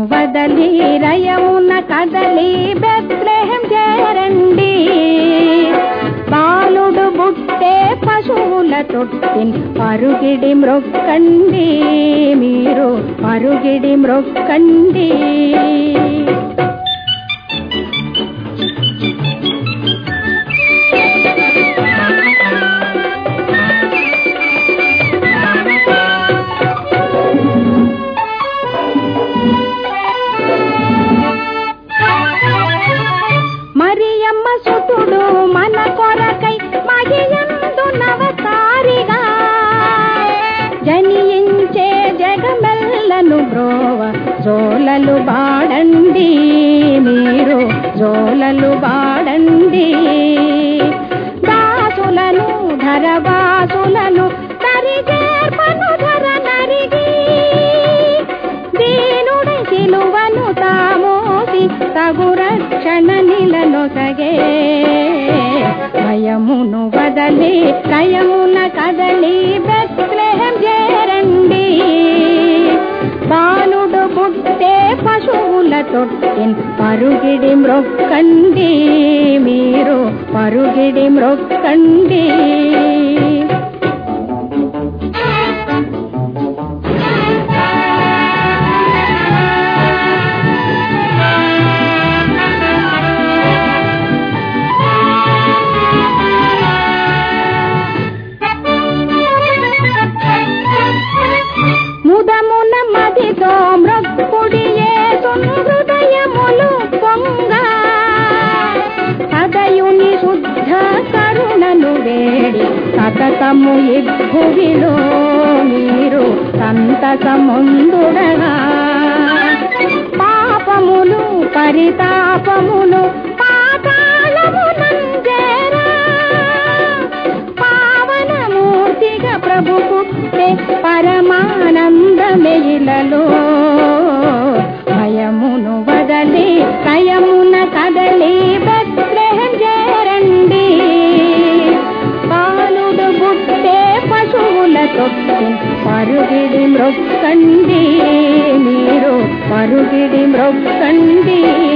వదలి రయమున కదలి బెత్లెహం చేరండి బాలుడు బుట్టే పశువుల తొట్టిన్ పరుగిడి మ్రొక్కండి మీరు పరుగిడి మ్రొక్కండి మరియమ్మ సుతుడు మన కొరకై మహియందు నవతారిగా జనియించే జగమెల్లను బ్రోవ జోలలు బాడండి మీరు జోలలు బాడండి దాసులను ధరవాసులను తరిగేర్పను ధర నరిగి దీనుడి సిలువను తామోసి తగు రక్షణ నిలనొసగే భయమును వదలి కయమున కదలి బెత్లెహం చేరండి బాలుడు పుట్టే పశువుల తొట్టిన్ పరుగిడి మ్రొక్కండి మీరు పరుగిడి మ్రొక్కండి ముదమున మదితో మృక్కుడియే హృదయములు పొంగ సదయుని శుద్ధ కరుణను వేడి సతతము ఇబ్బువిలో మీరు సంతసముందుడగా పాపములు పరితాపములు పాతాళమునంజేరా పావనమూర్తిగా ప్రభుకు పరమానందమెయిలలో భయమును వదలి కయమున కదలి బత్లెహం చేరండి బాలుడు బుట్టే పశువుల తొట్టి పరుగిడి మ్రొక్కండి మీరు పరుగిడి మ్రొక్కండి